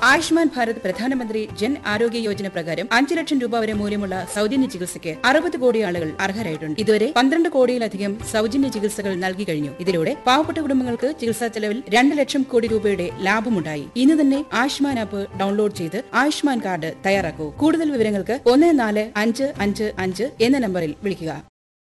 ആയുഷ്മാൻ ഭാരത് പ്രധാനമന്ത്രി ജൻ ആരോഗ്യ യോജന പ്രകാരം അഞ്ച് ലക്ഷം രൂപ വരെ മൂല്യമുള്ള സൗജന്യ ചികിത്സയ്ക്ക് അറുപത് കോടി ആളുകൾ അർഹരായിട്ടുണ്ട് ഇതുവരെ പന്ത്രണ്ട് കോടിയിലധികം സൗജന്യ ചികിത്സകൾ നൽകി കഴിഞ്ഞു ഇതിലൂടെ പാവപ്പെട്ട കുടുംബങ്ങൾക്ക് ചികിത്സാ ചെലവിൽ രണ്ട് ലക്ഷം കോടി രൂപയുടെ ലാഭമുണ്ടായി ഇന്ന് തന്നെ ആയുഷ്മാൻ ആപ്പ് ഡൗൺലോഡ് ചെയ്ത് ആയുഷ്മാൻ കാർഡ് തയ്യാറാക്കൂ കൂടുതൽ വിവരങ്ങൾക്ക് ഒന്ന് നാല് അഞ്ച് അഞ്ച് അഞ്ച് എന്ന നമ്പറിൽ വിളിക്കുക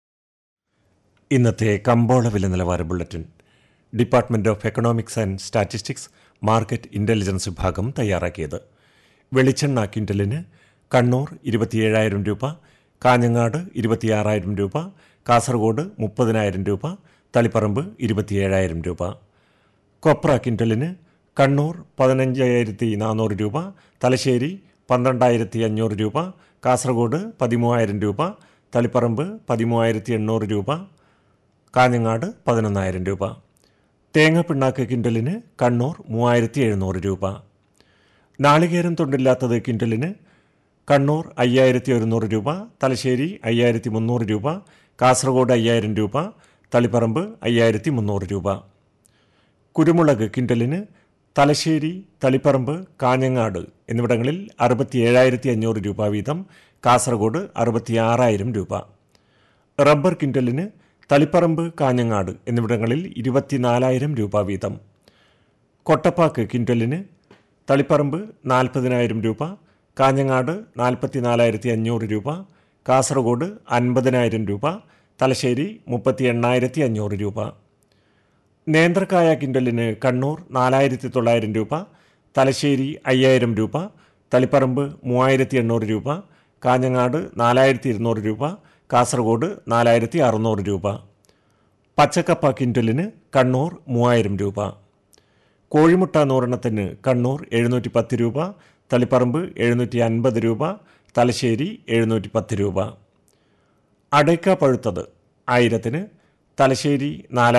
ഇന്നത്തെ കമ്പോള വില നിലവാര bulletin department of economics and statistics market intelligence വിഭാഗം തയ്യാറാക്കിയത് വെളിച്ചെണ്ണ ക്വിൻ്റലിന് കണ്ണൂർ ഇരുപത്തിയേഴായിരം രൂപ കാഞ്ഞങ്ങാട് ഇരുപത്തിയാറായിരം രൂപ കാസർഗോഡ് മുപ്പതിനായിരം രൂപ തളിപ്പറമ്പ് ഇരുപത്തിയേഴായിരം രൂപ കൊപ്ര ക്വിൻ്റലിന് കണ്ണൂർ പതിനഞ്ചായിരത്തി നാനൂറ് രൂപ തലശ്ശേരി പന്ത്രണ്ടായിരത്തി അഞ്ഞൂറ് രൂപ കാസർഗോഡ് പതിമൂവായിരം രൂപ തളിപ്പറമ്പ് പതിമൂവായിരത്തി എണ്ണൂറ് രൂപ കാഞ്ഞങ്ങാട് പതിനൊന്നായിരം രൂപ തേങ്ങ പിണ്ണാക്ക് കിൻഡലിന് കണ്ണൂർ മൂവായിരത്തി എഴുന്നൂറ് രൂപ നാളികേരം തൊണ്ടില്ലാത്തത് കിൻഡലിന് കണ്ണൂർ അയ്യായിരത്തി ഒരുന്നൂറ് രൂപ തലശ്ശേരി അയ്യായിരത്തി മുന്നൂറ് രൂപ കാസർഗോഡ് അയ്യായിരം രൂപ തളിപ്പറമ്പ് അയ്യായിരത്തി മുന്നൂറ് രൂപ കുരുമുളക് കിൻഡലിന് തലശ്ശേരി തളിപ്പറമ്പ് കാഞ്ഞങ്ങാട് എന്നിവിടങ്ങളിൽ അറുപത്തി ഏഴായിരത്തി അഞ്ഞൂറ് രൂപ വീതം കാസർഗോഡ് അറുപത്തിയാറായിരം രൂപ റബ്ബർ കിൻഡലിന് തളിപ്പറമ്പ് കാഞ്ഞങ്ങാട് എന്നിവിടങ്ങളിൽ ഇരുപത്തിനാലായിരം രൂപ വീതം കൊട്ടപ്പാക്ക് കിൻഡലിന് തളിപ്പറമ്പ് നാൽപ്പതിനായിരം രൂപ കാഞ്ഞങ്ങാട് നാൽപ്പത്തിനാലായിരത്തി അഞ്ഞൂറ് രൂപ കാസർഗോഡ് അൻപതിനായിരം രൂപ തലശ്ശേരി മുപ്പത്തി എണ്ണായിരത്തി അഞ്ഞൂറ് രൂപ നേന്ത്രക്കായ കിൻഡലിന് കണ്ണൂർ നാലായിരത്തി തൊള്ളായിരം രൂപ തലശ്ശേരി അയ്യായിരം രൂപ തളിപ്പറമ്പ് മൂവായിരത്തി എണ്ണൂറ് രൂപ കാഞ്ഞങ്ങാട് നാലായിരത്തി ഇരുന്നൂറ് രൂപ കാസർഗോഡ് നാലായിരത്തി അറുന്നൂറ് രൂപ പച്ചക്കപ്പ കിൻഡലിന് കണ്ണൂർ മൂവായിരം രൂപ കോഴിമുട്ട നൂറെണ്ണത്തിന് കണ്ണൂർ എഴുന്നൂറ്റി പത്ത് രൂപ തളിപ്പറമ്പ് എഴുന്നൂറ്റി അൻപത് രൂപ തലശ്ശേരി എഴുന്നൂറ്റി പത്ത് രൂപ അടയ്ക്ക പഴുത്തത് ആയിരത്തിന് തലശ്ശേരി നാലായിരം